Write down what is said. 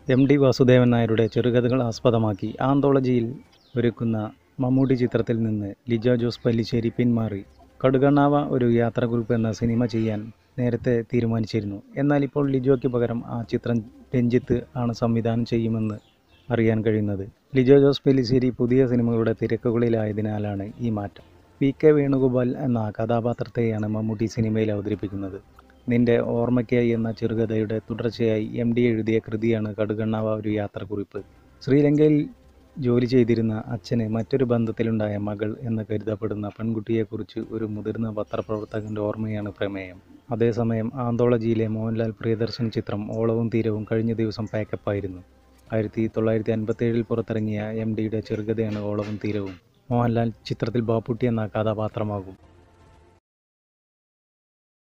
M D Vasudevan നായരുടെ ചെറുകഥകൾ ആസ്പദമാക്കി ആന്തോളജിയിൽ ഒരുക്കുന്ന മമ്മൂട്ടി ചിത്രത്തിൽ നിന്ന് ലിജോ ജോസ് പല്ലിശ്ശേരി പിന്മാറി കടുകണ്ണാവ ഒരു യാത്രാക്കുറിപ്പ് എന്ന സിനിമ ചെയ്യാൻ നേരത്തെ തീരുമാനിച്ചിരുന്നു എന്നാൽ ഇപ്പോൾ ലിജോയ്ക്ക് പകരം ആ ചിത്രം രഞ്ജിത്ത് ആണ് സംവിധാനം ചെയ്യുമെന്ന് അറിയാൻ കഴിയുന്നത് ലിജോ ജോസ് പെല്ലിശ്ശേരി പുതിയ സിനിമകളുടെ തിരക്കുകളിലായതിനാലാണ് ഈ മാറ്റം പി കെ വേണുഗോപാൽ എന്ന കഥാപാത്രത്തെയാണ് മമ്മൂട്ടി സിനിമയിൽ അവതരിപ്പിക്കുന്നത് നിന്റെ ഓർമ്മയ്ക്കായി എന്ന ചെറുകഥയുടെ തുടർച്ചയായി എം ഡി എഴുതിയ കൃതിയാണ് കടുകണ്ണാവ ഒരു യാത്രക്കുറിപ്പ് ശ്രീലങ്കയിൽ ജോലി ചെയ്തിരുന്ന അച്ഛന് മറ്റൊരു ബന്ധത്തിലുണ്ടായ മകൾ എന്ന് കരുതപ്പെടുന്ന പെൺകുട്ടിയെക്കുറിച്ച് ഒരു മുതിർന്ന പത്രപ്രവർത്തകൻ്റെ ഓർമ്മയാണ് പ്രമേയം അതേസമയം ആന്തോളജിയിലെ മോഹൻലാൽ പ്രിയദർശൻ ചിത്രം ഓളവും തീരവും കഴിഞ്ഞ ദിവസം പാക്കപ്പായിരുന്നു ആയിരത്തി തൊള്ളായിരത്തി അൻപത്തേഴിൽ പുറത്തിറങ്ങിയ എം ഡിയുടെ ചെറുകഥയാണ് ഓളവും തീരവും മോഹൻലാൽ ചിത്രത്തിൽ ബാപ്പുട്ടി എന്ന കഥാപാത്രമാകും